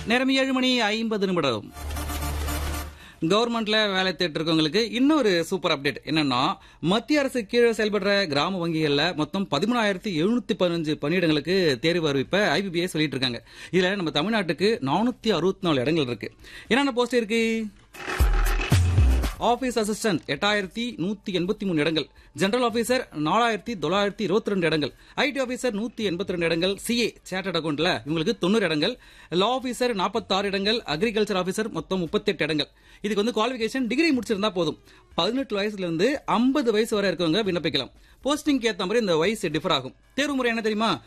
நேரம் ஏழு மணி ஐம்பது நிமிடம் கவர்மெண்ட்ல வேலை தேடிட்டு இருக்கவங்களுக்கு இன்னொரு சூப்பர் அப்டேட் என்னன்னா மத்திய அரசு கீழே செயல்படுற கிராம வங்கிகள்ல மொத்தம் பதிமூணாயிரத்தி எழுநூத்தி பதினஞ்சு பணியிடங்களுக்கு தேர்வு அறிவிப்ப ஐபிபிஐ சொல்லிட்டு இருக்காங்க இதுல நம்ம தமிழ்நாட்டுக்கு நானூத்தி அறுபத்தி நாலு இடங்கள் இருக்கு என்னென்ன போஸ்ட் இருக்கு ஆபீஸ் அசிஸ்டன்ட் எட்டாயிரத்தி நூத்தி எண்பத்தி மூணு இடங்கள் ஜெனரல் ஆபீசர் நாலாயிரத்தி தொள்ளாயிரத்தி இருபத்தி ரெண்டு இடங்கள் ஐடி ஆபீசர் நூத்தி எண்பத்தி ரெண்டு இடங்கள் சிஏ சேட்டட் அக்கௌண்ட்ல இவங்களுக்கு தொண்ணூறு இடங்கள் லா ஆபீசர் நாற்பத்தாறு இடங்கள் அக்ரிகல்ச்சர் ஆபீசர் மொத்தம் முப்பத்தெட்டு இடங்கள் இதுக்கு வந்து குவாலிஃபிகேஷன் டிகிரி முடிச்சிருந்தா போதும் பதினெட்டு வயசுல இருந்து ஐம்பது வயசு வரை இருக்கவங்க விண்ணப்பிக்கலாம் போஸ்டிங் ஏத்த மாதிரி இந்த வயசு டிஃபர் ஆகும் தேர்வு முறை என்ன தெரியுமா